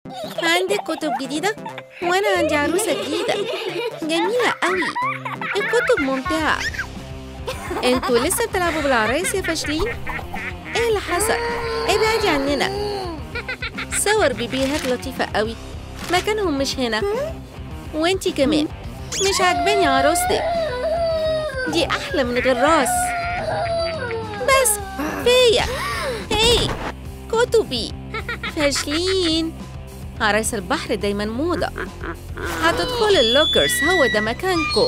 عندك كتب جديدة؟ وأنا عندي عروسة جديدة جميلة قوي الكتب ممتعة انتوا لسه بتلعبوا بالعرايس يا فاشلين؟ ايه اللي حصل؟ ابعدي عننا صور بيبيهات لطيفة قوي مكانهم مش هنا وانتي كمان مش عاجباني عروستك دي أحلى من غير راس بس فيا هي كتبي فاشلين عرايس البحر دايما موضة هتدخل اللوكرز هو ده مكانكو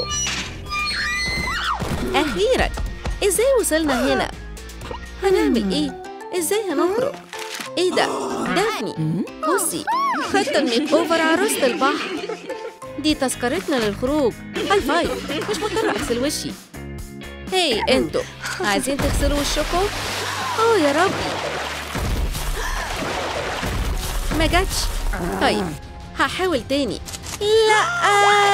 أخيرا إزاي وصلنا هنا؟ هنعمل إيه؟ إزاي هنخرج؟ إيه ده؟ دافني بصي خدت الميك أوفر عروسة البحر دي تذكرتنا للخروج هاي فايف مش مضطرة أغسل وشي هاي انتوا عايزين تغسلوا وشكم؟ أوه يا ربي ما جاتش طيب هحاول تاني لا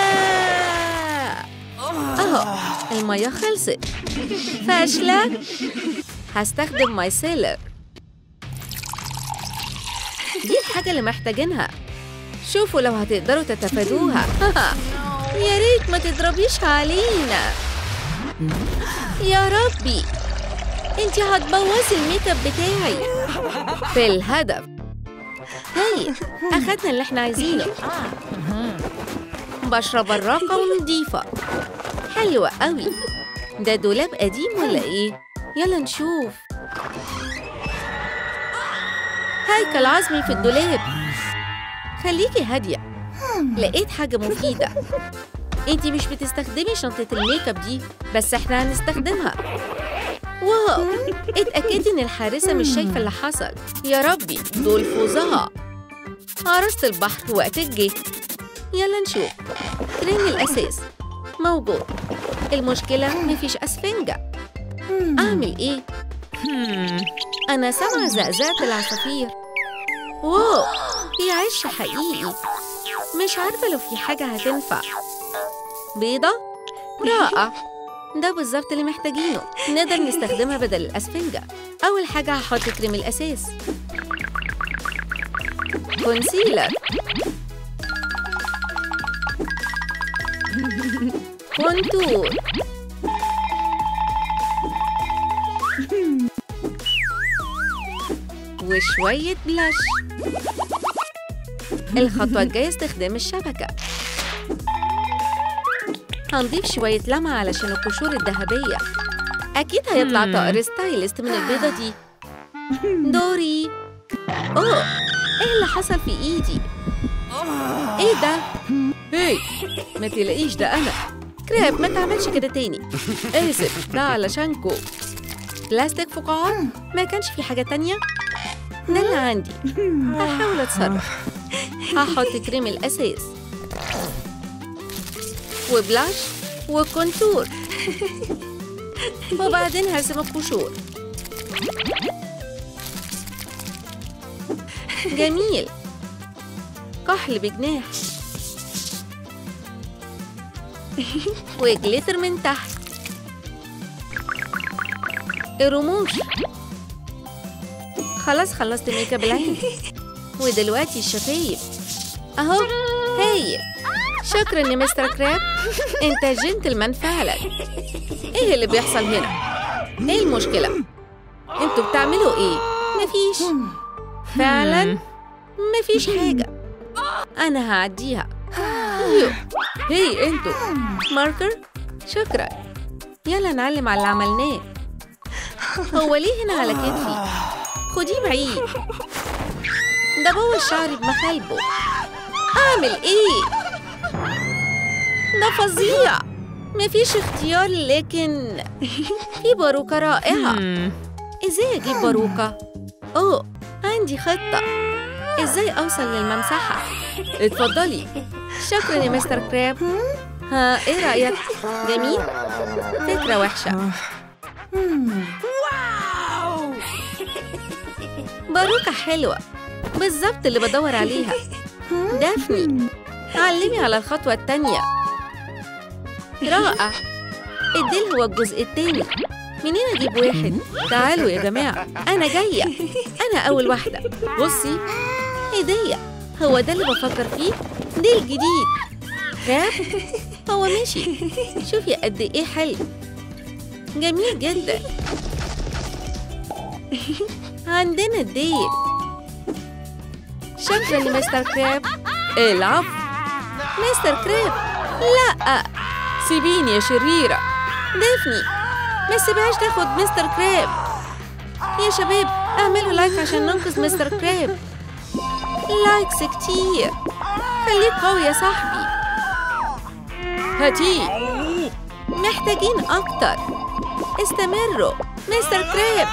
اهو المية خلصت فاشلة هستخدم ماي سيلر دي الحاجة اللي محتاجينها شوفوا لو هتقدروا تتفادوها يا ريت ما تضربيش علينا يا ربي انتي هتبوظي الميك اب بتاعي في الهدف هاي اخدنا اللي احنا عايزينه بشرة براقة ونضيفة حلوة قوي ده دولاب قديم ولا ايه؟ يلا نشوف هيكل عظمي في الدولاب خليكي هادية لقيت حاجة مفيدة انتي مش بتستخدمي شنطة الميك اب دي بس احنا هنستخدمها واو اتأكدي ان الحارسة مش شايفة اللي حصل يا ربي دول فظاع عروسة البحر وقتك جه يلا نشوف كريم الأساس موجود المشكلة مفيش أسفنجة أعمل إيه؟ أنا سامعة زقزقة العصافير واو في عش حقيقي مش عارفة لو في حاجة هتنفع بيضة؟ رائع ده بالظبط اللي محتاجينه نقدر نستخدمها بدل الأسفنجة أول حاجة هحط كريم الأساس كونسيلر كونتور وشوية بلاش الخطوة الجاية استخدام الشبكة هنضيف شوية لمعة علشان القشور الذهبية أكيد هيطلع طائر ستايلست من البيضة دي دوري أوه إيه اللي حصل في إيدي؟ إيه ده؟ هي ما تلاقيش ده أنا كريب ما تعملش كده تاني آسف ده علشانكو بلاستيك فقاعات ما كانش في حاجة تانية ده اللي عندي هحاول أتصرف هحط كريم الأساس وبلاش وكونتور وبعدين هرسم القشور جميل كحل بجناح وجليتر من تحت الرموش خلاص خلصت ميك اب العين ودلوقتي الشفايف اهو هايل شكرا يا مستر كراب انت جنتلمان فعلا ايه اللي بيحصل هنا ايه المشكله انتوا بتعملوا ايه مفيش فعلا مفيش حاجه انا هعديها يو. هي انتوا ماركر شكرا يلا نعلم على اللي عملناه هو ليه هنا على كتفي خديه بعيد ده بوظ شعري بمخالبه اعمل ايه ده فظيع مفيش اختيار لكن في باروكة رائعة ازاي اجيب باروكة اوه عندي خطة ازاي اوصل للممسحة اتفضلي شكرا يا مستر كراب ها ايه رأيك جميل فكرة وحشة باروكة حلوة بالظبط اللي بدور عليها دافني علمي على الخطوة التانية رائع اديل هو الجزء التاني منين اجيب واحد تعالوا يا جماعة انا جاية انا اول واحدة بصي هدية هو ده اللي بفكر فيه ديل جديد كراب هو ماشي شوفي قد ايه حلو جميل جدا عندنا الديل شكرا لمستر كراب العفو مستر كراب لا سيبيني يا شريرة دافني ما تسيبهاش تاخد مستر كراب يا شباب اعملوا لايك عشان ننقذ مستر كراب لايكس كتير خليك قوي يا صاحبي هاتيه محتاجين أكتر استمروا مستر كريب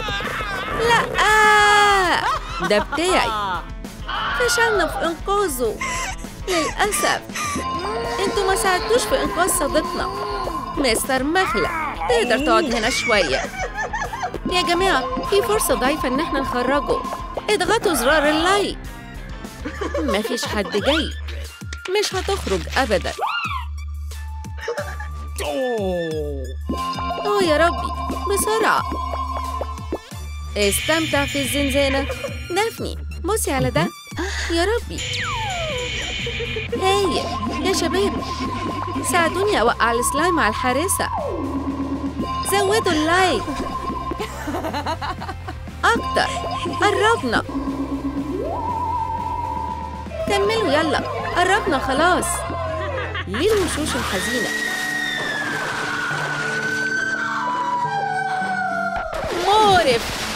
لا ده بتاعي فشلنا في إنقاذه للأسف انتوا ما ساعدتوش في إنقاذ صديقنا مستر مخلع تقدر تقعد هنا شوية يا جماعة في فرصة ضعيفة إن احنا نخرجه اضغطوا زرار اللايك مفيش حد جاي مش هتخرج أبدا أوه يا ربي بسرعة استمتع في الزنزانة دافني بصي على ده يا ربي هاي يا شباب ساعدوني أوقع السلايم على الحارسة زودوا اللايك أكتر قربنا كملوا يلا قربنا خلاص ليه الوشوش الحزينة مقرف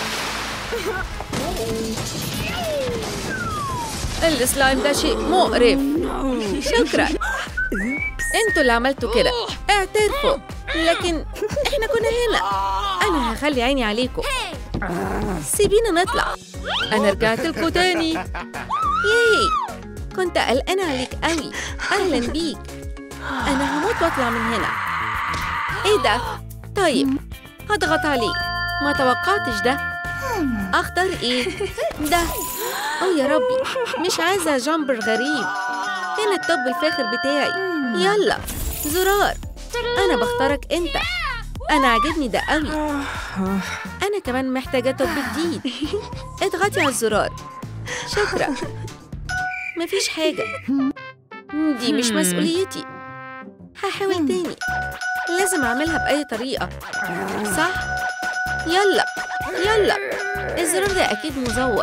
السلايم ده شيء مقرف شكرا انتوا اللي عملتوا كده اعترفوا لكن احنا كنا هنا انا هخلي عيني عليكم سيبينا نطلع انا رجعت لكم تاني ياي كنت قلقانة عليك قوي أهلا بيك أنا هموت وأطلع من هنا إيه ده؟ طيب هضغط عليه ما توقعتش ده أختار إيه؟ ده أو يا ربي مش عايزة جامبر غريب فين الطب الفاخر بتاعي يلا زرار أنا بختارك أنت أنا عاجبني ده قوي أنا كمان محتاجة طب جديد اضغطي على الزرار شكرا مفيش حاجة دي مش مسؤوليتي هحاول تاني لازم أعملها بأي طريقة صح؟ يلا يلا الزرار ده أكيد مزور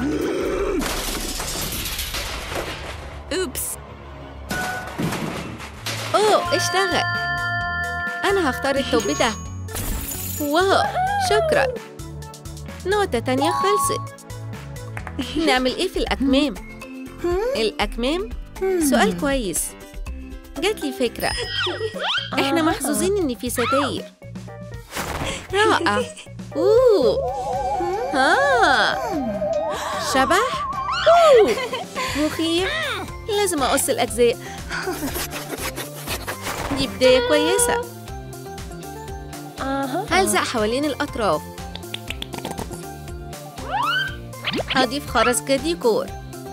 أوبس أوه اشتغل أنا هختار التوب ده واو شكرا نقطة تانية خلصت نعمل إيه في الأكمام؟ الأكمام؟ سؤال كويس جات لي فكرة إحنا محظوظين إن في ستاير رائع أوه ها شبح أوه مخيف لازم أقص الأجزاء دي بداية كويسة هلزق حوالين الأطراف هضيف خرز كديكور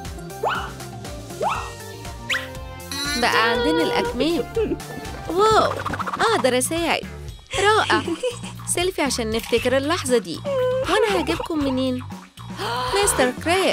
بقى عندنا الأكمام واو أقدر أساعد رائع سيلفي عشان نفتكر اللحظة دي وأنا هجيبكم منين؟ مستر كراب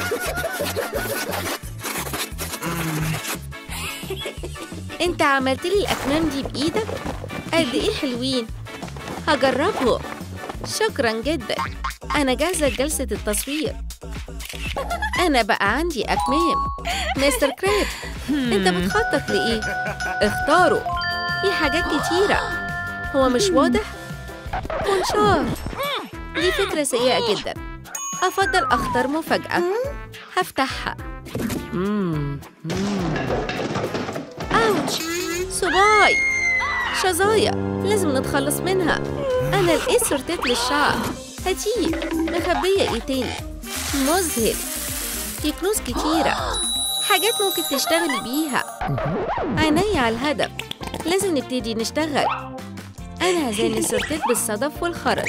انت عملت لي الأكمام دي بإيدك؟ قد إيه حلوين هجربهم شكرا جدا أنا جاهزة لجلسة التصوير أنا بقى عندي أكمام مستر كراب أنت بتخطط لإيه؟ اختاروا في حاجات كتيرة هو مش واضح؟ منشار دي فكرة سيئة جدا أفضل أختار مفاجأة هفتحها أوتش صباي شظايا لازم نتخلص منها أنا لقيت سورتيت للشعر هاتيه مخبية إيه تاني مذهل في كنوز كتيرة حاجات ممكن تشتغلي بيها عيني على الهدف لازم نبتدي نشتغل أنا هزين السورتيت بالصدف والخرز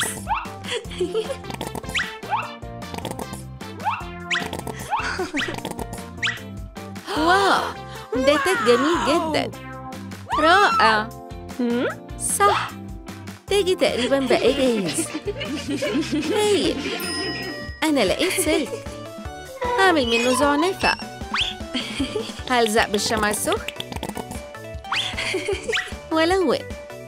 واو ده تاج جميل جدا رائع صح تاجي تقريبا بقى جاهز هايل أنا لقيت سلك هعمل منه زعنفة هلزق بالشمع السخن ولون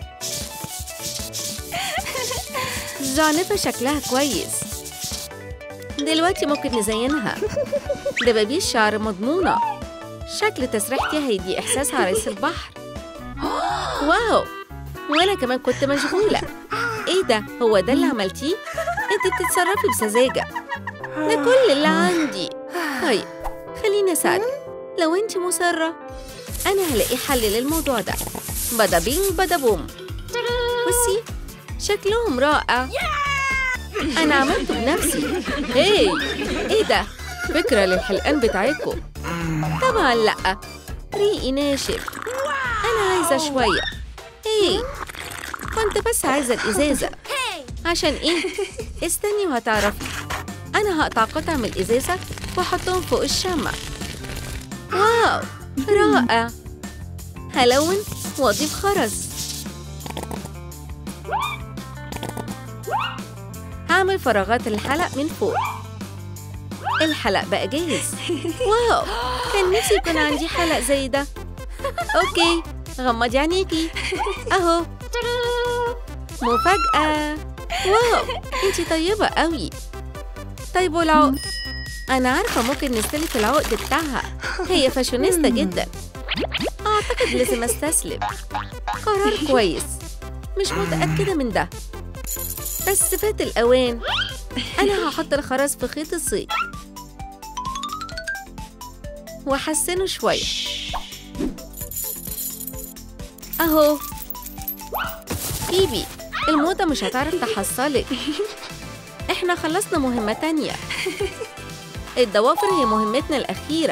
زعنفة شكلها كويس دلوقتي ممكن نزينها دبابيس شعر مضمونة شكل تسريحتي هيدي إحساس عريس البحر واو وأنا كمان كنت مشغولة إيه ده هو ده اللي عملتيه؟ أنت بتتصرفي بسذاجة ده كل اللي عندي طيب خليني أساعدك لو أنت مصرة أنا هلاقي حل للموضوع ده بدا بينج بدا بوم بصي شكلهم رائع أنا عملته بنفسي هاي إيه ده؟ فكرة للحلقان بتاعتكم طبعا لأ ريقي ناشف أنا عايزة شوية هاي كنت بس عايزة الإزازة عشان إيه؟ استني وهتعرفي أنا هقطع قطع من الإزازة وأحطهم فوق الشمع واو رائع هلون وأضيف خرز هعمل فراغات الحلق من فوق الحلق بقى جاهز واو كان نفسي يكون عندي حلق زي ده اوكي غمضي عينيكي اهو مفاجأة واو انتي طيبة قوي طيب والعقد انا عارفة ممكن نستلف العقد بتاعها هي فاشونيستا جدا اعتقد لازم استسلم قرار كويس مش متأكدة من ده بس فات الأوان أنا هحط الخرز في خيط الصيد وأحسنه شوية أهو فيبي الموضة مش هتعرف تحصلك إحنا خلصنا مهمة تانية الضوافر هي مهمتنا الأخيرة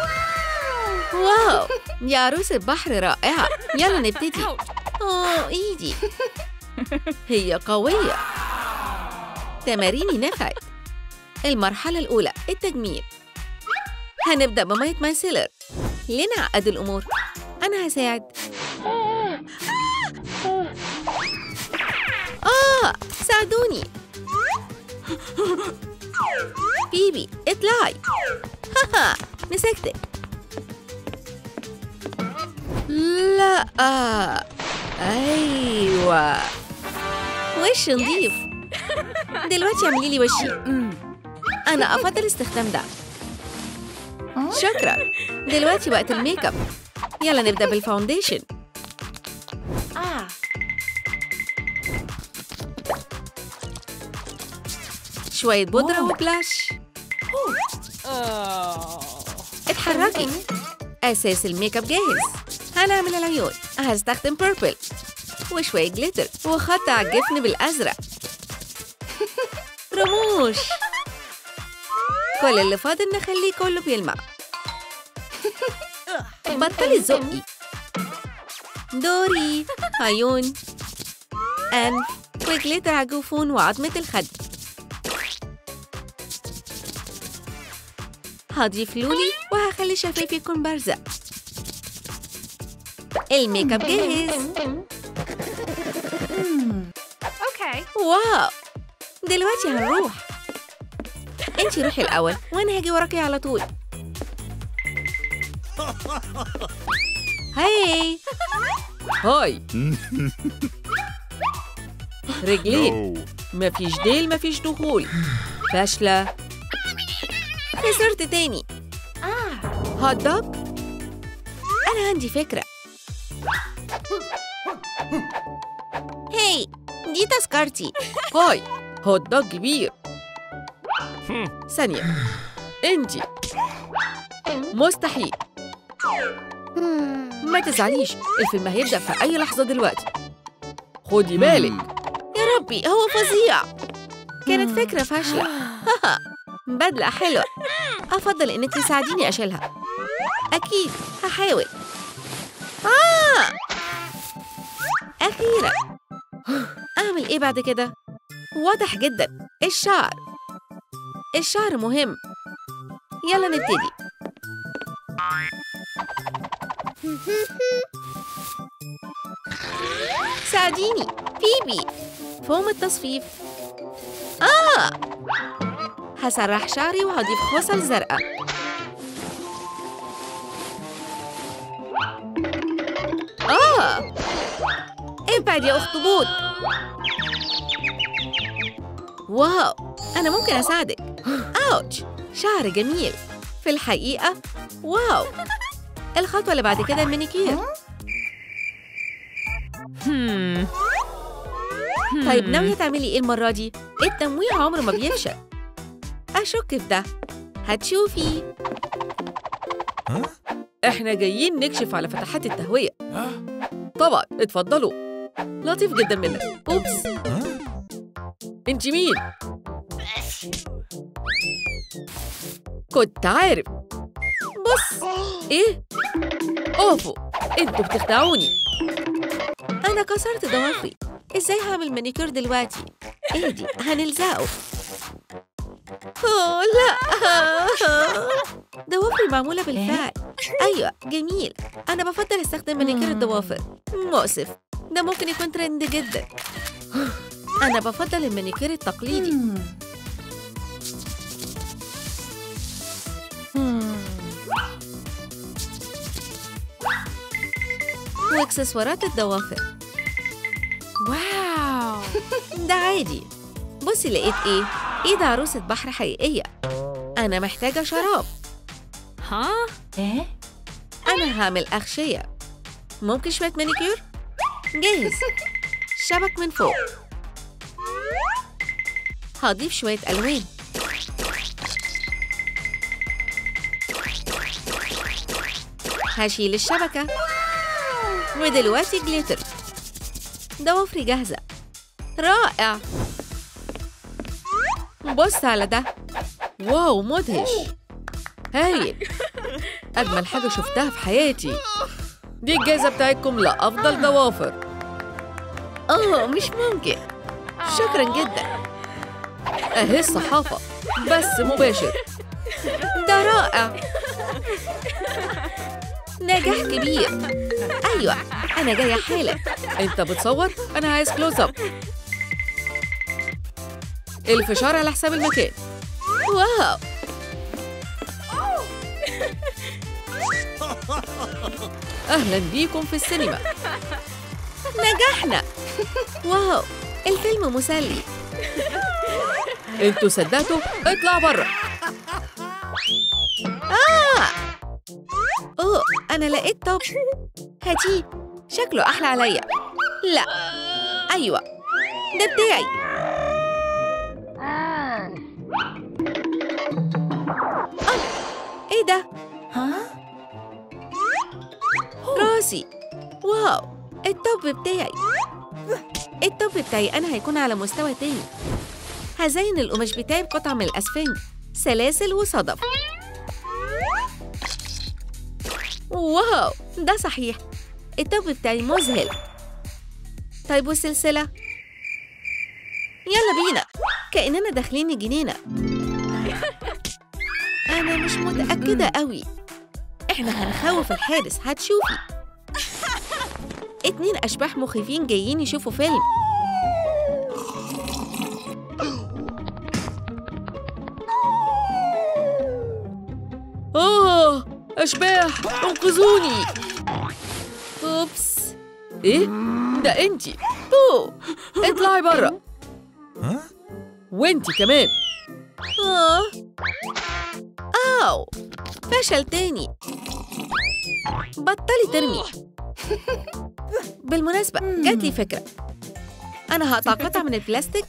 واو يا عروس البحر رائعة يلا نبتدي أوه إيدي هي قوية تماريني نفعت المرحلة الأولى التجميل هنبدأ بمية مايسيلر لنعقد الأمور أنا هساعد آه ساعدوني بيبي اطلعي هاها مسكتك لا أيوة وش نضيف دلوقتي اعملي لي وشي أنا أفضل استخدام ده شكرا دلوقتي وقت الميك اب يلا نبدأ بالفاونديشن شوية بودرة وبلاش اتحركي أساس الميك اب جاهز هنعمل العيون هستخدم بيربل وشوية جليتر وخط على الجفن بالأزرق رموش كل اللي فاضل نخليه كله بيلمع بطلي تزقي دوري عيون أنف وجليتر على الجفون وعظمة الخد هضيف لولي وهخلي شفايفي يكون بارزة الميك اب جاهز Okay. واو دلوقتي هنروح انتي روحي الأول وأنا هاجي وراكي على طول هاي هاي رجلين مفيش ديل مفيش دخول فاشلة خسرت تاني هوت دوج أنا عندي فكرة هاي دي تذكرتي هاي هوت دوج كبير ثانية انتي مستحيل ما تزعليش الفيلم هيبدأ في أي لحظة دلوقتي خدي بالك يا ربي هو فظيع كانت فكرة فاشلة بدلة حلوة أفضل إنك تساعديني أشيلها أكيد هحاول آه أخيرا أعمل إيه بعد كده؟ واضح جدا الشعر الشعر مهم يلا نبتدي ساعديني فيبي فوم التصفيف آه هسرح شعري وهضيف خصل زرقاء ابعد يا أخطبوط واو أنا ممكن أساعدك أوتش شعر جميل في الحقيقة واو الخطوة اللي بعد كده المانيكير Hmm. طيب ناوية تعملي إيه المرة دي؟ التمويه عمره ما بيفشل أشك في ده هتشوفي إحنا جايين نكشف على فتحات التهوية طبعا اتفضلوا لطيف جدا منك أوبس أنت مين؟ كنت عارف بص إيه؟ أوفو أنتوا بتخدعوني أنا كسرت ضوافري إزاي هعمل مانيكير دلوقتي؟ اهدي هنلزقه أوه لا ضوافري معمولة بالفعل أيوة جميل أنا بفضل أستخدم مانيكير الضوافر مؤسف ده ممكن يكون ترند جدا أنا بفضل المانيكير التقليدي واكسسوارات الضوافر Wow. ده عادي بصي لقيت ايه ايد عروسة بحر حقيقية أنا محتاجة شراب Huh? أنا هعمل أغشية ممكن شوية مانيكير؟ جاهز شبك من فوق هضيف شوية ألوان هشيل الشبكة ودلوقتي جليتر ضوافري جاهزة رائع بص على ده واو مدهش هايل أجمل حاجة شفتها في حياتي دي الجائزة بتاعتكم لأفضل ضوافر أوه مش ممكن شكرا جدا أهي الصحافة بس مباشر ده رائع نجاح كبير أيوة أنا جاية حالا أنت بتصور؟ أنا عايز كلوز أب الفشار على حساب المكان واو أهلا بيكم في السينما نجحنا واو الفيلم مسلي انتوا صدقتوا اطلع بره آه اوه انا لقيت توب هاتيه شكله احلى عليا لا ايوه ده بتاعي آه. ايه ده راسي واو التوب بتاعي التوب بتاعي أنا هيكون على مستوى تاني هزين القماش بتاعي بقطعة من الأسفنج سلاسل وصدف واو ده صحيح التوب بتاعي مذهل طيب والسلسلة؟ يلا بينا كأننا داخلين الجنينة أنا مش متأكدة قوي إحنا هنخوف الحارس هتشوفي اتنين أشباح مخيفين جايين يشوفوا فيلم آه أشباح انقذوني أوبس إيه؟ ده أنتي بو اطلعي برا وأنتي كمان آه أو فشل تاني بطلي ترمي بالمناسبة جات لي فكرة أنا هقطع قطعة من البلاستيك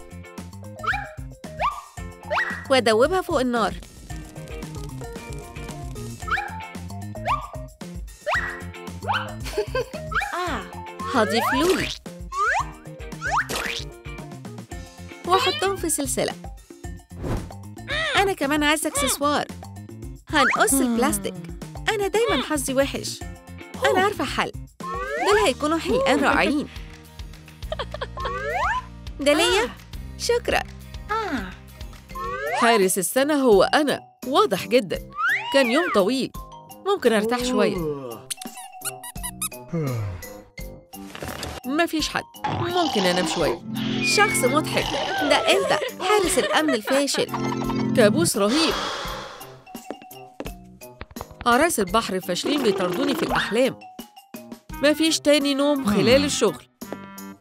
وأدوبها فوق النار هضيف لولي وأحطهم في سلسلة أنا كمان عايزة إكسسوار هنقص البلاستيك أنا دايما حظي وحش أنا عارفة حل دول هيكونوا حلقان رائعين ده ليا شكرا حارس السنة هو أنا واضح جدا كان يوم طويل ممكن أرتاح شوية مفيش حد ممكن أنام شوية شخص مضحك ده أنت حارس الأمن الفاشل كابوس رهيب عراس البحر الفاشلين بيطردوني في الأحلام مفيش تاني نوم خلال الشغل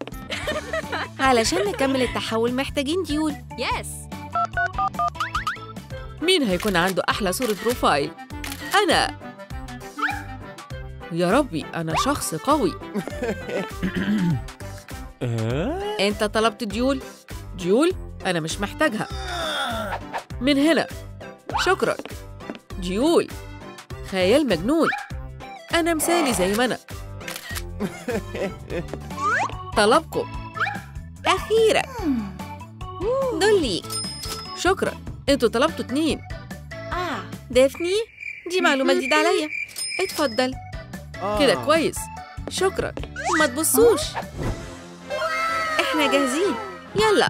علشان نكمل التحول محتاجين ديول يس مين هيكون عنده أحلى صورة بروفايل؟ أنا يا ربي أنا شخص قوي أنت طلبت ديول؟ ديول؟ أنا مش محتاجها من هنا شكرا ديول خيال مجنون أنا مثالي زي ما أنا طلبكم أخيرا دول ليك شكرا انتوا طلبتوا اتنين آه دافني دي معلومة جديدة عليا اتفضل كده كويس شكرا ما تبصوش احنا جاهزين يلا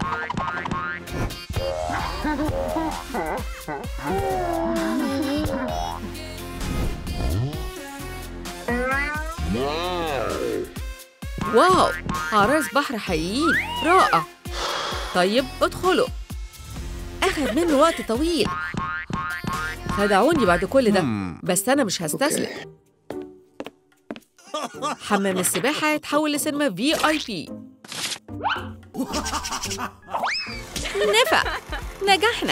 واو عرايس بحر حقيقيين رائع طيب ادخلوا أخذ منه وقت طويل خدعوني بعد كل ده بس أنا مش هستسلم حمام السباحة يتحول لسينما في آي بي نفع نجحنا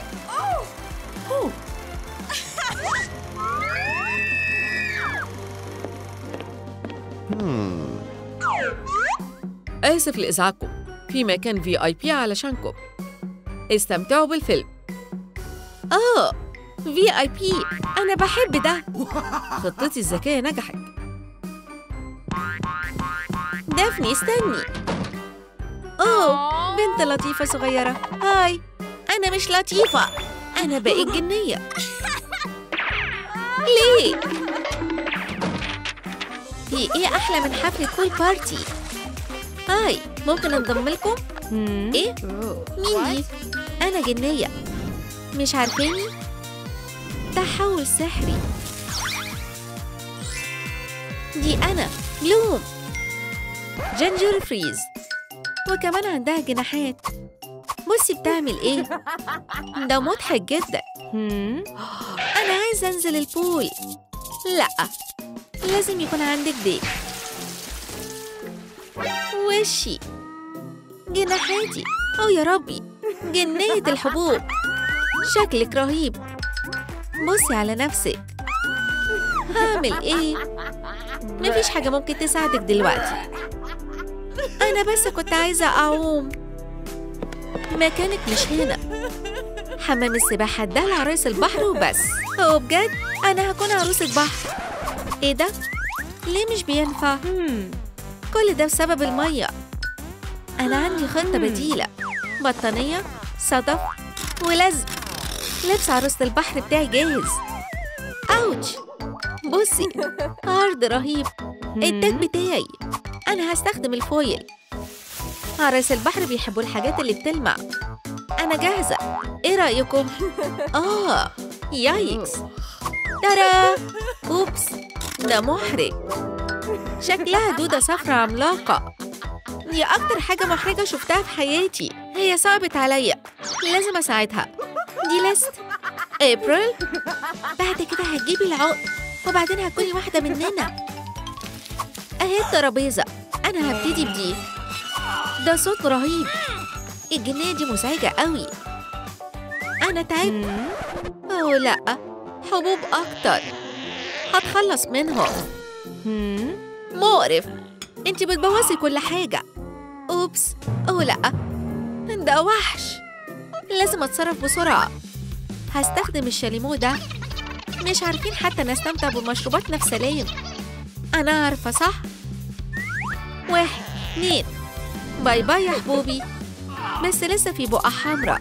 آسف لإزعاجكم في مكان في آي بي علشانكم استمتعوا بالفيلم آه في آي بي أنا بحب ده خطتي الذكية نجحت دافني استني أوه بنت لطيفة صغيرة هاي أنا مش لطيفة أنا بقيت جنية ليه؟ في إيه أحلى من حفلة كول بارتي؟ هاي ممكن انضم لكم؟ إيه؟ مين دي؟ أنا جنية مش عارفاني؟ تحول سحري دي أنا بلوم جنجر فريز وكمان عندها جناحات بصي بتعمل ايه ده مضحك جدا انا عايزه انزل البول لا لازم يكون عندك ديك وشي جناحاتي او يا ربي جنية الحبوب شكلك رهيب بصي على نفسك هعمل ايه مفيش حاجة ممكن تساعدك دلوقتي أنا بس كنت عايزة أعوم مكانك مش هنا حمام السباحة ده لعرايس البحر وبس هو بجد أنا هكون عروسة بحر إيه ده؟ ليه مش بينفع؟ كل ده بسبب المية أنا عندي خطة بديلة بطانية صدف ولزق لبس عروسة البحر بتاعي جاهز أوتش بصي عرض رهيب التاج بتاعي أنا هستخدم الفويل عرايس البحر بيحبوا الحاجات اللي بتلمع أنا جاهزة إيه رأيكم؟ آه يايكس ترى أوبس ده محرج شكلها دودة صفرة عملاقة دي أكتر حاجة محرجة شفتها في حياتي هي صعبت عليا لازم أساعدها دي ليست أبريل بعد كده هتجيبي العقد وبعدين هتكوني واحدة مننا أهي الترابيزة أنا هبتدي بدي ده صوت رهيب الجنية دي مزعجة قوي أنا تعبت أوه لأ حبوب أكتر هتخلص منهم مقرف انتي بتبوظي كل حاجة أوبس أوه لأ ده وحش لازم أتصرف بسرعة هستخدم الشاليمو ده مش عارفين حتى نستمتع بمشروباتنا في سلام أنا عارفة صح؟ واحد اتنين باي باي يا حبوبي بس لسه في بقع حمراء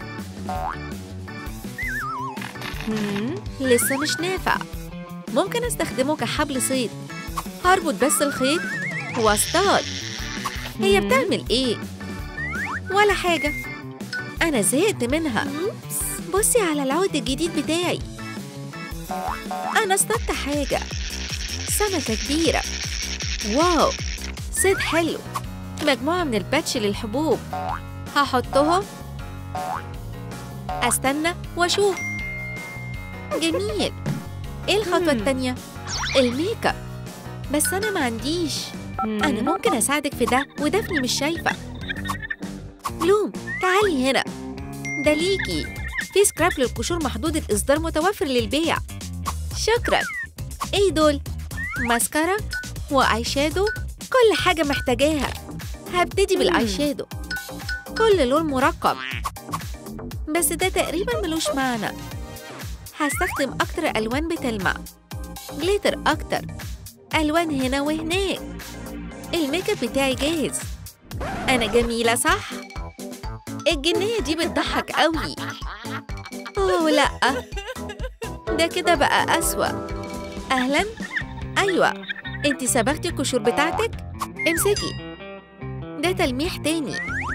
لسه مش نافع ممكن استخدمه كحبل صيد هربط بس الخيط واصطاد هي بتعمل ايه ولا حاجة أنا زهقت منها بصي على العود الجديد بتاعي أنا اصطدت حاجة سمكة كبيرة واو صيد حلو مجموعة من الباتش للحبوب هحطهم استنى واشوف جميل ايه الخطوة التانية؟ الميك اب بس انا ما عنديش انا ممكن اساعدك في ده ودفني مش شايفة بلوم تعالي هنا ده ليكي في سكراب للقشور محدود الإصدار متوفر للبيع شكرا ايه دول ماسكارا واي شادو كل حاجة محتاجاها هبتدي بالاي شادو كل لون مرقم بس ده تقريبا ملوش معنى هستخدم أكتر ألوان بتلمع جليتر أكتر ألوان هنا وهناك الميك اب بتاعي جاهز أنا جميلة صح؟ الجنية دي بتضحك قوي أوه لأ ده كده بقى أسوأ أهلا أيوة أنت صبغتي القشور بتاعتك؟ امسكي ده تلميح تاني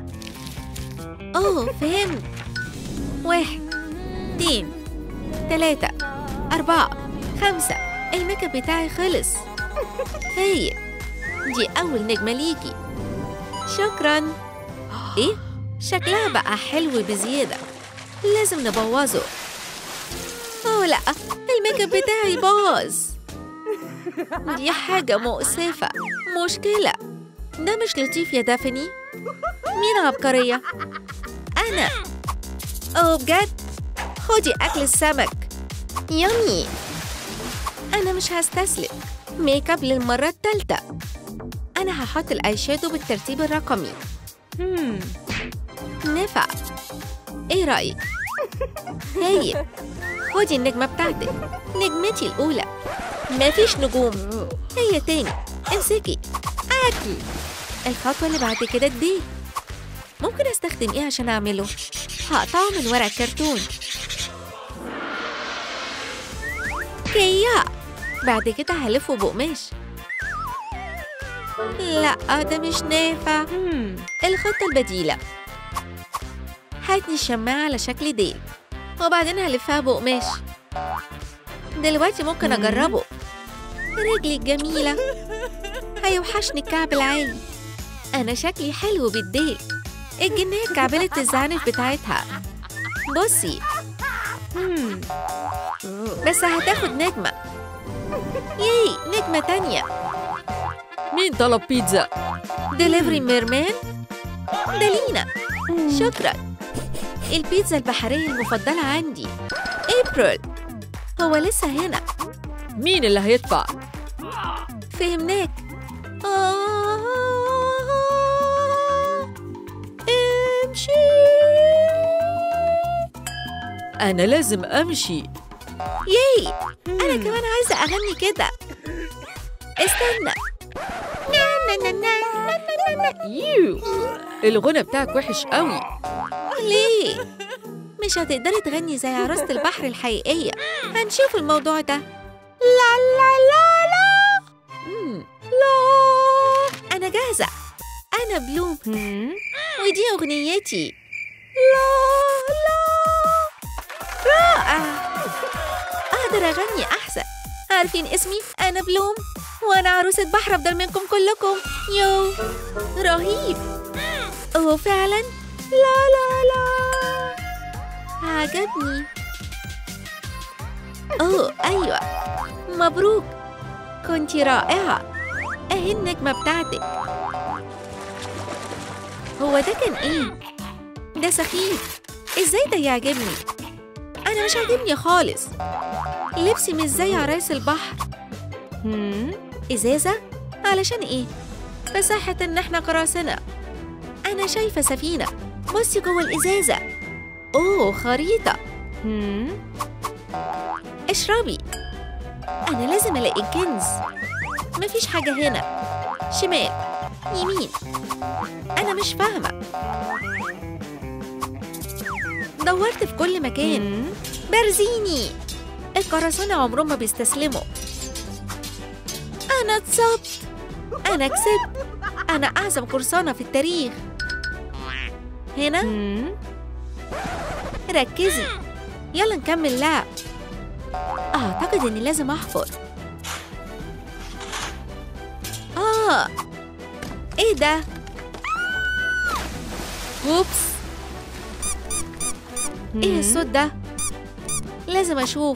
أوه فهمت واحد اتنين تلاتة أربعة خمسة الميك اب بتاعي خلص هي دي أول نجمة ليكي شكرا إيه؟ شكلها بقى حلو بزيادة لازم نبوظه أوه لأ الميك اب بتاعي باظ دي حاجة مؤسفة مشكلة ده مش لطيف يا دافني مين عبقرية؟ أنا أوه بجد؟ خدي أكل السمك يامي أنا مش هستسلم ميك اب للمرة التالتة أنا هحط الآي شادو بالترتيب الرقمي هم. نفع إيه رأيك؟ هي خدي النجمة بتاعتك نجمتي الأولى مفيش نجوم هي تاني امسكي أكل الخطوة اللي بعد كده الديل ممكن استخدم ايه عشان اعمله هقطعه من ورق كرتون كيا بعد كده هلفه بقماش لا ده مش نافع هم. الخطة البديلة هاتني الشماعة على شكل ديل وبعدين هلفها بقماش دلوقتي ممكن مم. أجربه رجلي الجميلة هيوحشني الكعب العالي أنا شكلي حلو بالديل الجنية كعبلت الزعنف بتاعتها بصي هم. بس هتاخد نجمة ياي نجمة تانية مين طلب بيتزا؟ دليفري ميرمان؟ ده لينا شكرا البيتزا البحرية المفضلة عندي إبريل هو لسه هنا مين اللي هيدفع؟ فهمناك آه امشي أنا لازم أمشي ياي أنا كمان عايزة أغني كده استنى نا نا نا نا نا نا نا. يو الغنى بتاعك وحش قوي ليه؟ مش هتقدري تغني زي عروسة البحر الحقيقية هنشوف الموضوع ده لا لا لا لا مم، لا أنا جاهزة أنا بلوم هم. ودي أغنيتي لا لا رائع أقدر أغني أحسن عارفين اسمي أنا بلوم وأنا عروسة بحر أفضل منكم كلكم يو رهيب أوه فعلا لا لا لا عجبني أوه أيوة مبروك كنتي رائعة أهي النجمة بتاعتك هو ده كان إيه؟ ده سخيف إزاي ده يعجبني؟ أنا مش عاجبني خالص لبسي مش زي عرايس البحر هم. إزازة؟ علشان إيه؟ بصحة إن إحنا قراصنة أنا شايفة سفينة بصي جوه الإزازة أوه خريطة هم. اشربي أنا لازم ألاقي الكنز مفيش حاجة هنا شمال يمين أنا مش فاهمة دورت في كل مكان هم. برزيني القراصنة عمرهم ما بيستسلموا أنا اتصبت أنا كسبت أنا أعظم قرصانة في التاريخ هنا هم. ركزي يلا نكمل لعب أعتقد إني لازم أحفر آه إيه ده؟ أوبس إيه هم. الصوت ده؟ لازم أشوف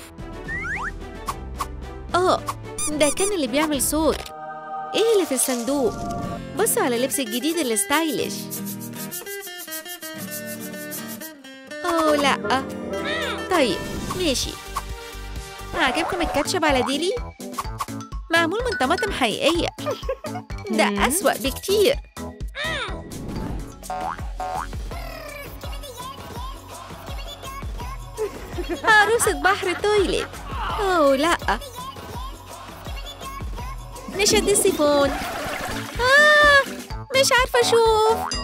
آه ده كان اللي بيعمل صوت إيه اللي في الصندوق؟ بصوا على لبس الجديد اللي ستايلش أوه لأ طيب ماشي عجبكم الكاتشب على ديلي؟ معمول من طماطم حقيقية ده مم. أسوأ بكتير عروسة بحر تويلت أوه لأ نشد السيفون آه مش عارفة أشوف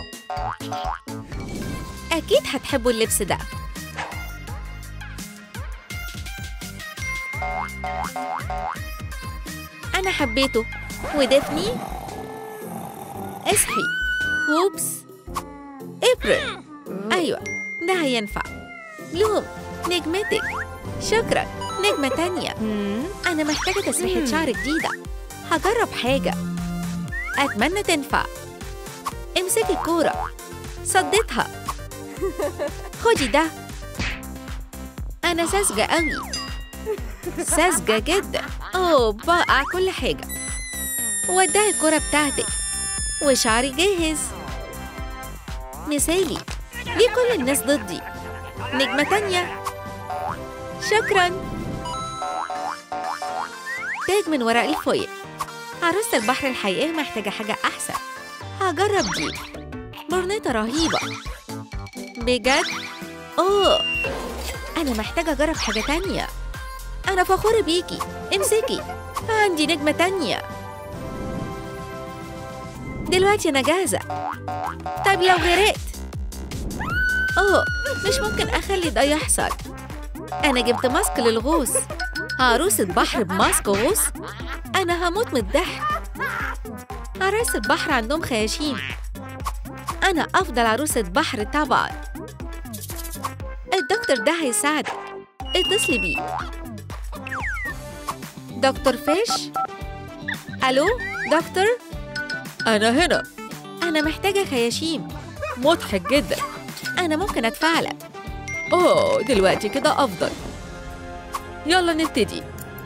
أكيد هتحبوا اللبس ده أنا حبيته ودفني اصحي ووبس ابرد أيوة ده هينفع بلوم نجمتك شكرا نجمة تانية مم. أنا محتاجة تسريحة مم. شعر جديدة هجرب حاجة أتمنى تنفع امسكي الكورة صدتها خدي ده أنا ساذجة قوي ساذجة جدا أوه بقع كل حاجة ودعي الكورة بتاعتك وشعري جاهز مثالي ليه كل الناس ضدي نجمة تانية شكراً تاج من ورق الفويل عروسة البحر الحقيقية محتاجة حاجة أحسن هجرب دي برنيطة رهيبة بجد؟ أوه أنا محتاجة أجرب حاجة تانية أنا فخورة بيكي امسكي عندي نجمة تانية دلوقتي أنا جاهزة طيب لو غرقت أوه مش ممكن أخلي ده يحصل أنا جبت ماسك للغوص عروسة بحر بماسك غوص أنا هموت من الضحك عرايس البحر عندهم خياشيم أنا أفضل عروسة بحر طبعا الدكتور ده هيساعدك اتصلي بيه دكتور فيش ألو دكتور أنا هنا أنا محتاجة خياشيم مضحك جدا أنا ممكن أدفع لك أوه دلوقتي كده أفضل يلا نبتدي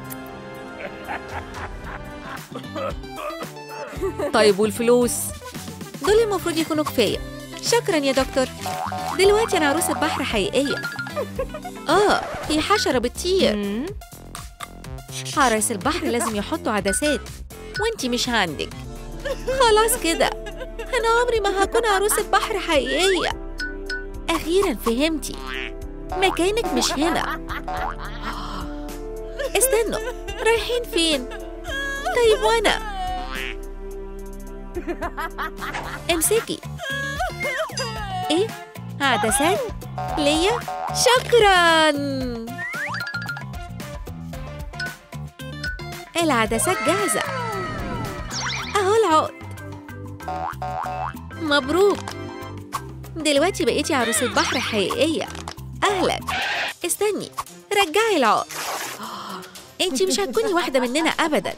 طيب والفلوس دول المفروض يكونوا كفاية شكرا يا دكتور دلوقتي أنا عروسة بحر حقيقية آه في حشرة بتطير مم. حراس البحر لازم يحطوا عدسات وانتي مش عندك خلاص كده أنا عمري ما هكون عروسة بحر حقيقية أخيرا فهمتي مكانك مش هنا استنوا رايحين فين؟ طيب وأنا؟ امسكي ايه؟ عدسات؟ ليا؟ شكرا العدسات جاهزة أهو العقد مبروك دلوقتي بقيتي عروسة بحر حقيقية أهلا استني رجعي العقد انتي مش هتكوني واحدة مننا أبدا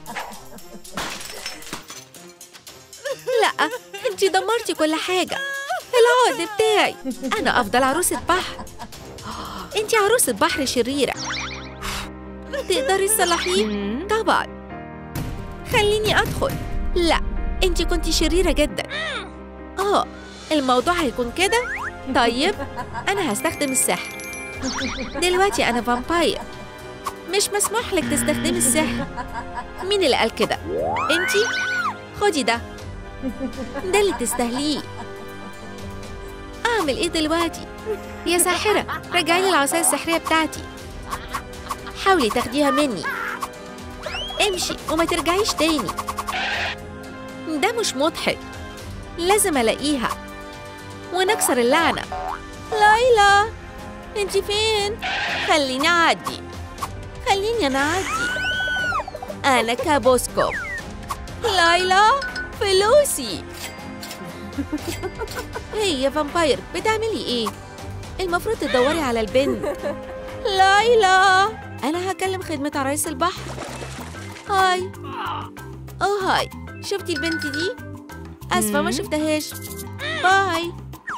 لا انتي دمرتي كل حاجة العقد بتاعي أنا أفضل عروسة بحر انتي عروسة بحر شريرة تقدري تصلحيه؟ مم. طبعا خليني أدخل لا انتي كنتي شريرة جدا اه الموضوع هيكون كده طيب أنا هستخدم السحر دلوقتي أنا فامباير مش مسموح لك تستخدمي السحر مين اللي قال كده؟ انتي؟ خدي ده ده اللي تستاهليه أعمل إيه دلوقتي؟ يا ساحرة رجعي لي العصاية السحرية بتاعتي حاولي تاخديها مني امشي وما ترجعيش تاني ده مش مضحك لازم الاقيها ونكسر اللعنة ليلى انت فين خليني اعدي خليني انا اعدي انا كابوسكو ليلى فلوسي هي يا فامباير بتعملي ايه المفروض تدوري على البنت ليلى أنا هكلم خدمة عرايس البحر هاي أوه هاي شفتي البنت دي؟ آسفة ما مم. شفتهاش باي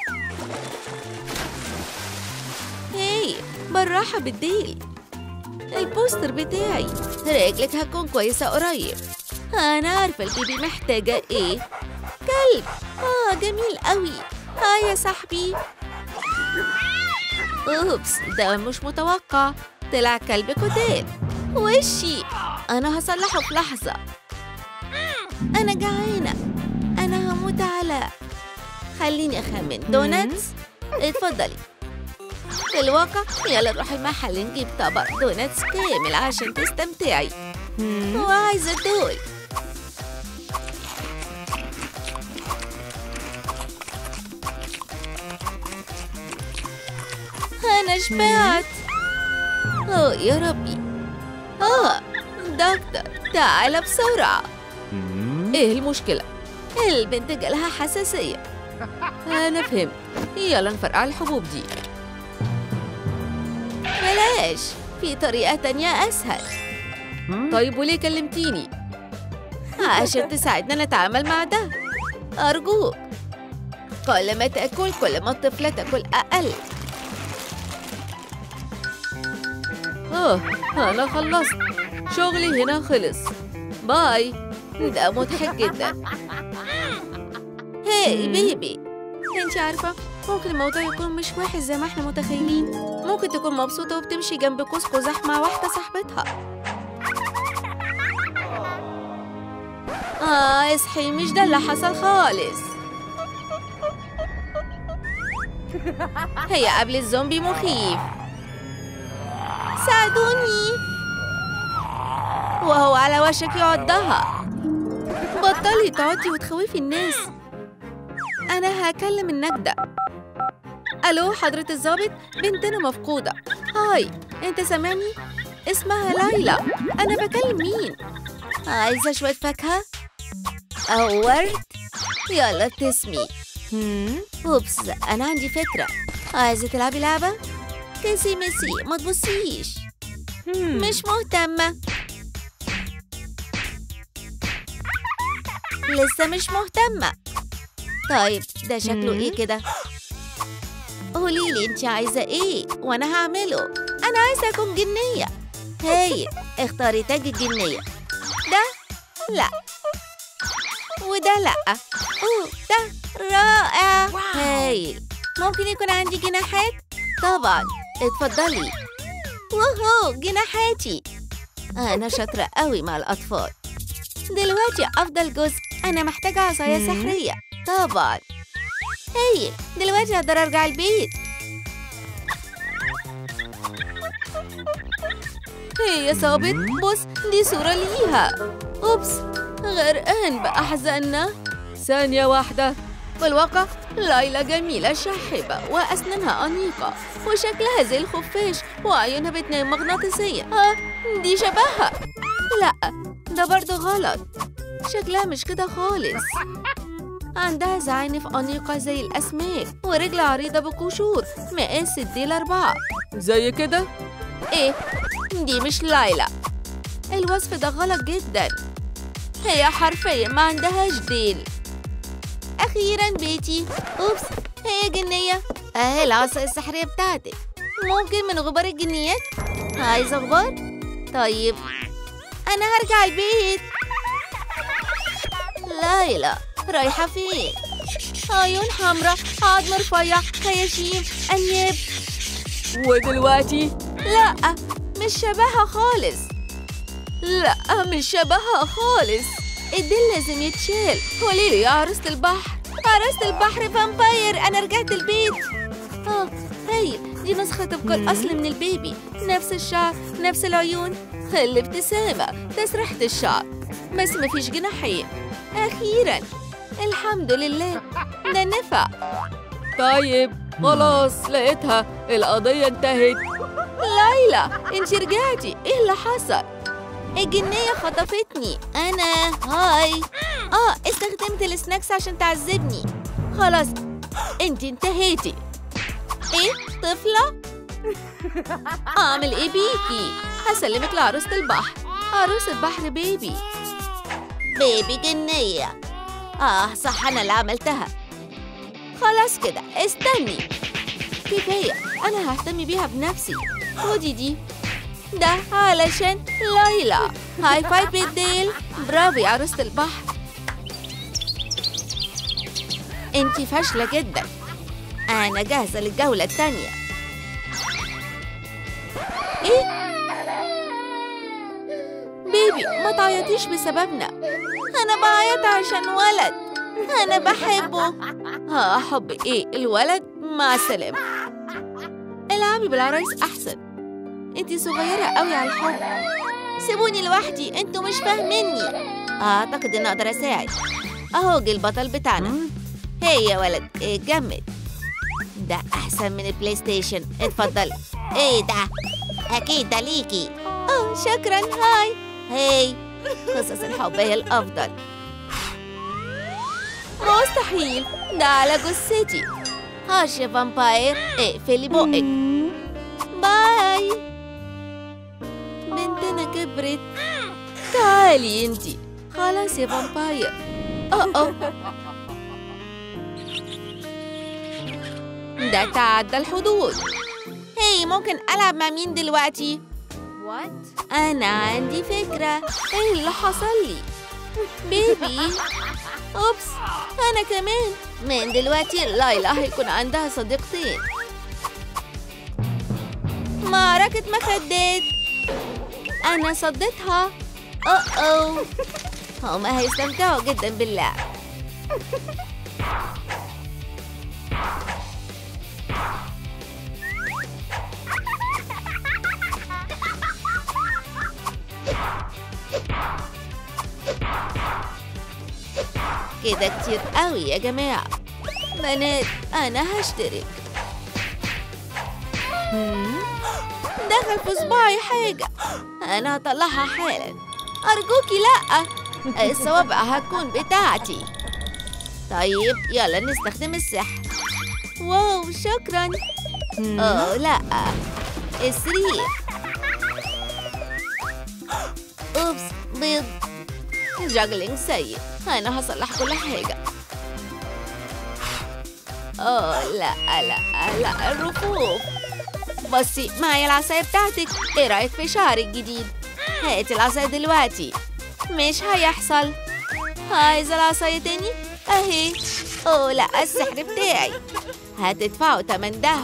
هاي بالراحة بالديل البوستر بتاعي رجلك هتكون كويسة قريب أنا عارفة البيبي محتاجة إيه كلب آه جميل قوي هاي يا صاحبي أوبس ده مش متوقع طلع كلب كوتيل وشي أنا هصلحه في لحظة أنا جعانة أنا هموت على خليني أخمن دوناتس اتفضلي في الواقع يلا نروح المحل نجيب طبق دوناتس كامل عشان تستمتعي مم. وعايزة دول أنا شبعت أوه يا ربي آه دكتور تعال بسرعة إيه المشكلة؟ البنت جالها حساسية أنا فهمت يلا نفرقع الحبوب دي بلاش في طريقة تانية أسهل طيب وليه كلمتيني؟ عشان تساعدنا نتعامل مع ده أرجوك كل ما تأكل كل ما الطفلة تأكل أقل أوه أنا خلصت شغلي هنا خلص باي ده مضحك جدا هاي مم. بيبي انت عارفة ممكن الموضوع يكون مش وحش زي ما احنا متخيلين ممكن تكون مبسوطة وبتمشي جنب قوس قزح مع واحدة صاحبتها آه اصحي مش ده اللي حصل خالص هي قبل الزومبي مخيف ساعدوني وهو على وشك يعضها بطلي تعضي وتخوفي الناس أنا هكلم النجدة ألو حضرة الضابط بنتنا مفقودة هاي أنت سامعني؟ اسمها ليلى أنا بكلم مين؟ عايزة شوية فاكهة؟ أو ورد؟ يلا ابتسمي مم. أوبس أنا عندي فكرة عايزة تلعبي لعبة؟ كيسي ميسي ما تبصيش مم. مش مهتمة لسه مش مهتمة طيب ده شكله مم. ايه كده؟ قوليلي انت عايزة ايه وانا هعمله انا عايزة اكون جنية هايل اختاري تاج الجنية ده لا وده لا اوه ده رائع هايل ممكن يكون عندي جناحات طبعا اتفضلي وهو جناحاتي أنا شاطرة قوي مع الأطفال دلوقتي أفضل جزء أنا محتاجة عصاية مم. سحرية طبعا هايل دلوقتي أقدر أرجع البيت هي يا صابت بص دي صورة ليها أوبس غرقان بأحزاننا ثانية واحدة في الواقع ليلى جميلة شاحبة وأسنانها أنيقة وشكلها زي الخفاش وعيونها بتنام مغناطيسية ها دي شبهها لا ده برضه غلط شكلها مش كده خالص عندها زعانف أنيقة زي الأسماك ورجل عريضة بقشور مقاس الديل أربعة زي كده؟ إيه؟ دي مش ليلى الوصف ده غلط جدا هي حرفيا ما عندهاش ديل أخيرا بيتي أوبس هي جنية أهي العصا السحرية بتاعتك ممكن من غبار الجنيات عايزة غبار؟ طيب أنا هرجع البيت ليلى رايحة فين؟ عيون حمراء عظم رفيع خياشيم أنياب ودلوقتي لأ مش شبهها خالص لأ مش شبهها خالص الديل لازم يتشال قوليلي يا عروسة البحر عروسة البحر فامباير أنا رجعت البيت آه هايل دي نسخة طبق الأصل من البيبي نفس الشعر نفس العيون الابتسامة تسريحة الشعر بس مفيش جناحين أخيرا الحمد لله ده نفع طيب خلاص لقيتها القضية انتهت ليلى انت رجعتي ايه اللي حصل الجنية خطفتني أنا هاي آه استخدمت السناكس عشان تعذبني خلاص انت انتهيتي ايه طفلة؟ أعمل ايه بيكي؟ هسلمك لعروسة البحر عروسة بحر بيبي بيبي جنية آه صح أنا اللي عملتها خلاص كده استني كفاية أنا ههتم بيها بنفسي خدي دي ده علشان ليلى هاي فايف بالديل برافو يا عروسة البحر انتي فاشلة جدا أنا جاهزة للجولة التانية ايه بيبي ما تعيطيش بسببنا انا بعيط عشان ولد انا بحبه ها حب ايه الولد مع السلامه العبي بالعرايس احسن انتي صغيره قوي على الحب سيبوني لوحدي انتوا مش فاهميني اعتقد اني اقدر اساعد اهو جه البطل بتاعنا هي يا ولد اتجمد ده احسن من البلاي ستيشن اتفضلي ايه ده اكيد ده ليكي اه شكرا هاي هاي قصص الحب هي الافضل مستحيل ده على جثتي هاش يا فامباير اقفلي بقك باي بنتنا كبرت تعالي انتي خلاص يا فامباير اه اه ده تعدى الحدود هي ممكن ألعب مع مين دلوقتي؟ What? أنا عندي فكرة إيه اللي حصل لي؟ بيبي أوبس أنا كمان من دلوقتي لايلا هيكون عندها صديقتين معركة مخدات أنا صديتها أوه أوه هما هيستمتعوا جدا باللعب كده كتير قوي يا جماعة بنات أنا هشترك دخل في صباعي حاجة أنا هطلعها حالا أرجوكي لأ الصوابع هتكون بتاعتي طيب يلا نستخدم السحر واو شكرا Hmm. أوه لأ السرير أوبس بيض جاجلينج سيء أنا هصلح كل حاجة أوه لا لا لا الرفوف بصي معايا العصاية بتاعتك ايه رأيك في شعري الجديد هاتي العصاية دلوقتي مش هيحصل عايزة العصاية تاني اهي اوه لا السحر بتاعي هتدفعوا تمن ده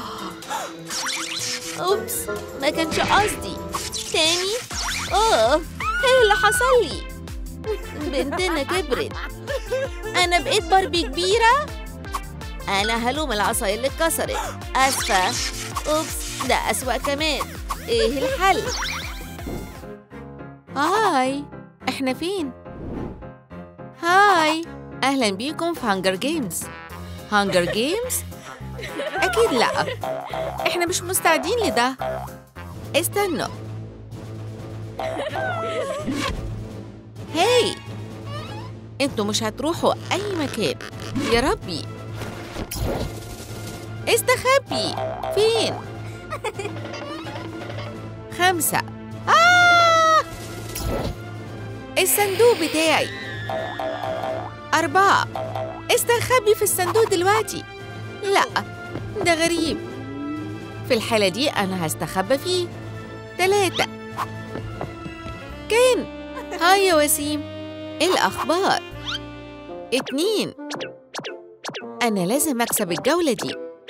اوبس ما كانش قصدي تاني اوه ايه اللي حصل لي بنتنا كبرت انا بقيت باربي كبيرة انا هلوم العصاية اللي اتكسرت اسفة اوبس ده اسوأ كمان ايه الحل هاي احنا فين هاي اهلا بيكم في هانجر جيمز هانجر جيمز اكيد لا احنا مش مستعدين لده استنوا هاي انتوا مش هتروحوا اي مكان يا ربي استخبي فين خمسة آه! الصندوق بتاعي أربعة استخبي في الصندوق دلوقتي لا ده غريب في الحالة دي أنا هستخبى فيه تلاتة كان هاي يا وسيم إيه الأخبار اتنين أنا لازم أكسب الجولة دي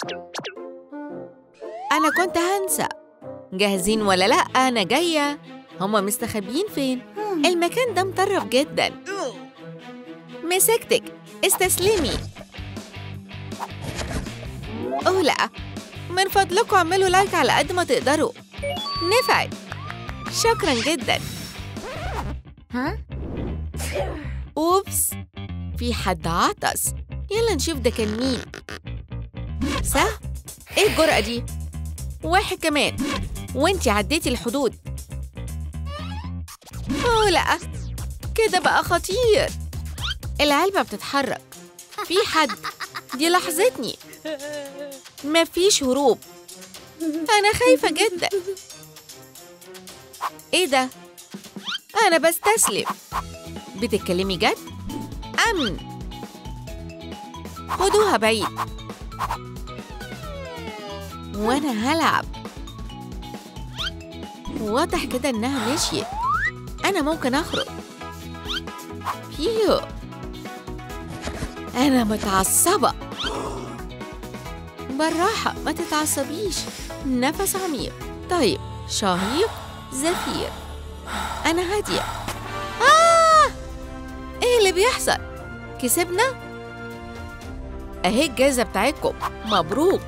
أنا كنت هنسى جاهزين ولا لأ أنا جاية هما مستخبيين فين؟ المكان ده مطرب جدا مسكتك استسلمي أوه لأ من فضلكم اعملوا لايك على قد ما تقدروا نفعت شكرا جدا ها؟ أوبس في حد عطس يلا نشوف ده كان مين صح؟ ايه الجرأة دي؟ واحد كمان وانتي عديتي الحدود اوه لا كده بقى خطير العلبة بتتحرك في حد دي لحظتني مفيش هروب أنا خايفة جدا إيه ده؟ أنا بستسلم بتتكلمي جد؟ أمن خدوها بعيد وأنا هلعب واضح كده إنها مشيت أنا ممكن أخرج فيو أنا متعصبة بالراحة ما تتعصبيش نفس عميق طيب شهيق زفير أنا هادية آه! إيه اللي بيحصل؟ كسبنا؟ أهي الجايزة بتاعتكم مبروك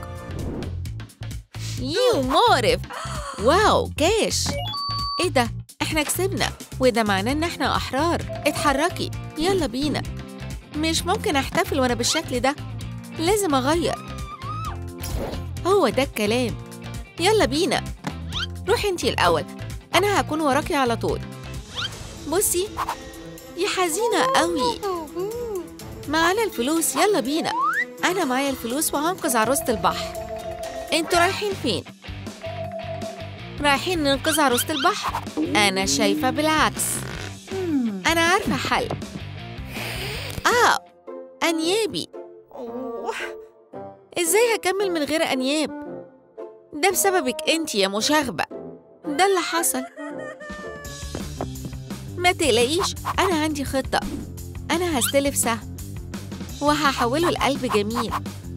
يو مقرف واو كاش إيه ده؟ إحنا كسبنا وده معناه إن إحنا أحرار اتحركي يلا بينا مش ممكن أحتفل وأنا بالشكل ده لازم أغير هو ده الكلام يلا بينا روحي انتي الأول أنا هكون وراكي على طول بصي يا حزينة قوي معانا الفلوس يلا بينا أنا معايا الفلوس وهنقذ عروسة البحر انتوا رايحين فين؟ رايحين ننقذ عروسة البحر؟ أنا شايفة بالعكس أنا عارفة حل آه أنيابي إزاي هكمل من غير أنياب؟ ده بسببك انت يا مشاغبة ده اللي حصل ما تقلقيش أنا عندي خطة أنا هستلف سهم وهحوله لقلب جميل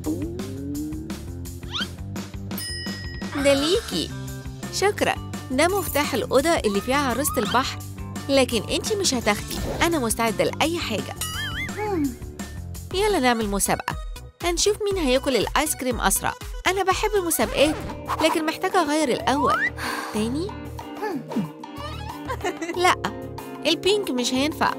ده ليكي شكرا ده مفتاح الأوضة اللي فيها عروسة البحر لكن انتي مش هتاخدي أنا مستعدة لأي حاجة يلا نعمل مسابقة هنشوف مين هياكل الآيس كريم أسرع أنا بحب المسابقات لكن محتاجة أغير الأول تاني؟ لأ البينك مش هينفع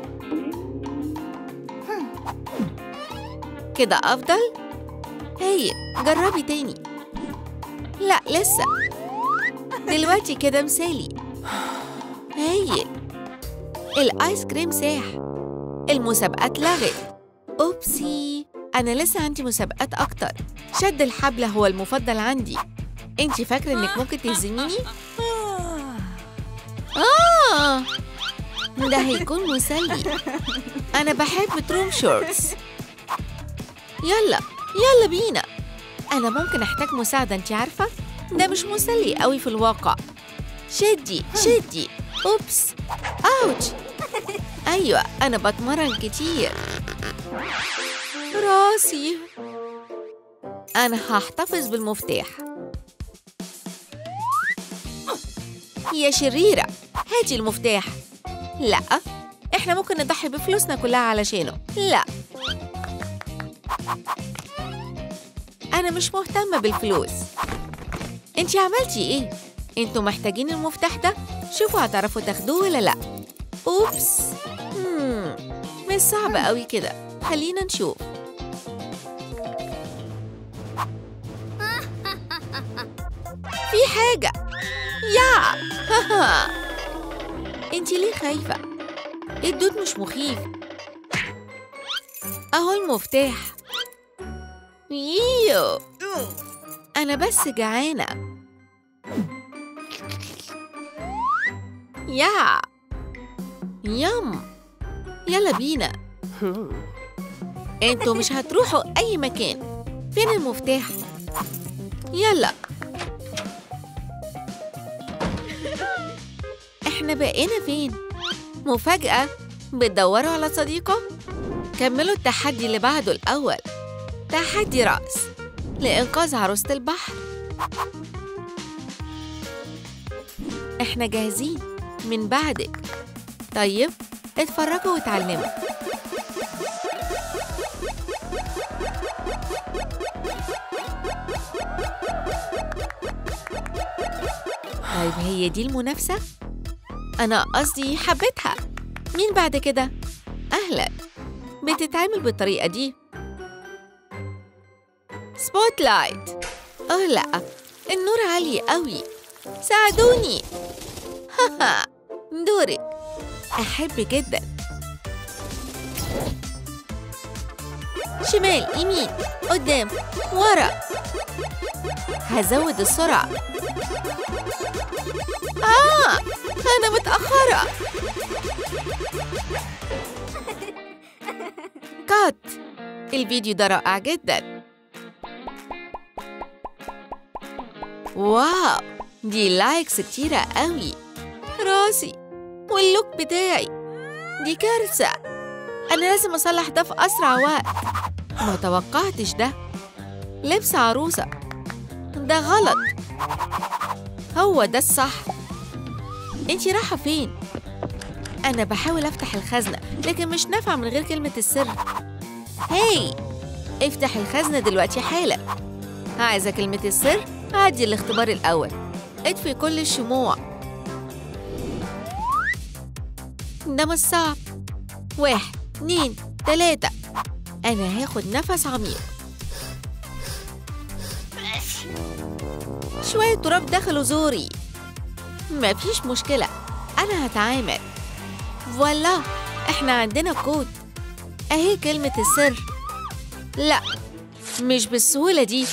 كده أفضل؟ هاي جربي تاني لا لسه دلوقتي كده مثالي هايل الآيس كريم ساح المسابقات لغت أوبسي أنا لسه عندي مسابقات أكتر شد الحبل هو المفضل عندي أنت فاكرة إنك ممكن تهزميني؟ آه ده هيكون مسلي أنا بحب تروم شورتس يلا يلا بينا أنا ممكن أحتاج مساعدة أنت عارفة؟ ده مش مسلي قوي في الواقع شدي شدي أوبس أوتش أيوة أنا بتمرن كتير راسي أنا هحتفظ بالمفتاح يا شريرة هاتي المفتاح لا إحنا ممكن نضحي بفلوسنا كلها علشانه لا أنا مش مهتمة بالفلوس انتي عملتي ايه؟ انتوا محتاجين المفتاح ده؟ شوفوا هتعرفوا تاخدوه ولا لا اوبس مم. مش صعب قوي كده خلينا نشوف في حاجة يا انتي ليه خايفة؟ الدود مش مخيف اهو المفتاح ييو أنا بس جعانة يا يم يلا بينا انتوا مش هتروحوا أي مكان فين المفتاح؟ يلا احنا بقينا فين؟ مفاجأة بتدوروا على صديقة؟ كملوا التحدي اللي بعده الأول تحدي رأس لإنقاذ عروسة البحر إحنا جاهزين من بعدك طيب اتفرجوا واتعلموا طيب هي دي المنافسة؟ أنا قصدي حبيتها مين بعد كده؟ أهلا بتتعامل بالطريقة دي سبوت لايت أوه لأ النور عالي قوي ساعدوني هاها دورك أحب جدا شمال يمين قدام ورا هزود السرعة آه أنا متأخرة كات الفيديو ده رائع جدا واو دي لايكس كتيرة قوي راسي واللوك بتاعي دي كارثة أنا لازم أصلح ده في أسرع وقت ما توقعتش ده لبس عروسة ده غلط هو ده الصح انتي رايحة فين؟ أنا بحاول أفتح الخزنة لكن مش نافعة من غير كلمة السر هاي افتح الخزنة دلوقتي حالا عايزة كلمة السر؟ عدي الاختبار الأول اطفي كل الشموع ده مش صعب واحد اتنين تلاتة أنا هاخد نفس عميق شوية تراب دخلوا زوري مفيش مشكلة أنا هتعامل فوالا إحنا عندنا كود أهي كلمة السر لا مش بالسهولة دي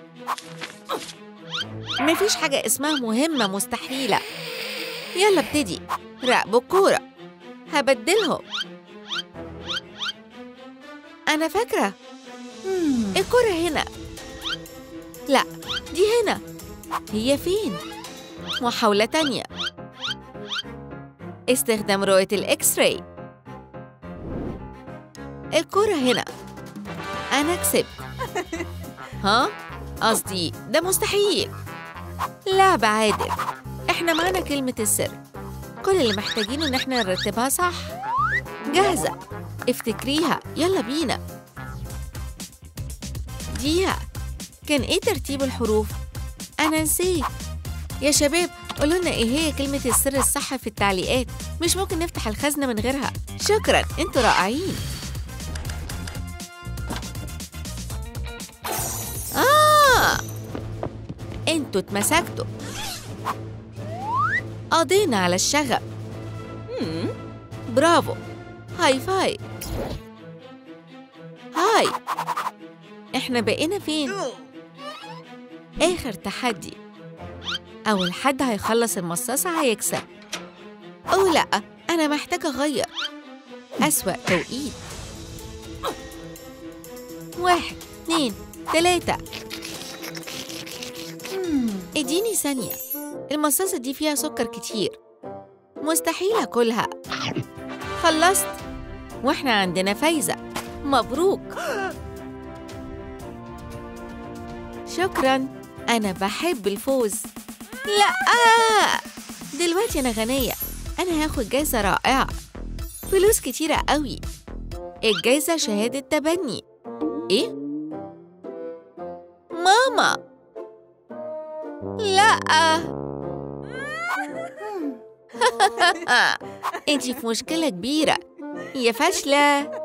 مفيش حاجة اسمها مهمة مستحيلة يلا ابتدي راقبوا الكورة هبدلهم أنا فاكرة الكرة هنا لا دي هنا هي فين؟ محاولة تانية استخدام رؤية الإكس راي الكرة هنا أنا كسبت ها؟ قصدي ده مستحيل لعب عادل إحنا معانا كلمة السر كل اللي محتاجينه إن إحنا نرتبها صح جاهزة افتكريها يلا بينا ديها كان ايه ترتيب الحروف؟ أنا نسيت يا شباب قولوا لنا ايه هي كلمة السر الصح في التعليقات مش ممكن نفتح الخزنة من غيرها شكرا انتوا رائعين آه انتوا اتمسكتوا قضينا على الشغب برافو هاي فاي هاي احنا بقينا فين اخر تحدي اول حد هيخلص المصاصة هيكسب او لا انا محتاجة اغير اسوأ توقيت واحد اتنين تلاتة اديني ثانية المصاصة دي فيها سكر كتير مستحيل اكلها خلصت واحنا عندنا فايزة مبروك شكرا أنا بحب الفوز لا دلوقتي أنا غنية أنا هاخد جايزة رائعة فلوس كتيرة قوي الجايزة شهادة تبني إيه؟ ماما لا انتي في مشكلة كبيرة يا فاشلة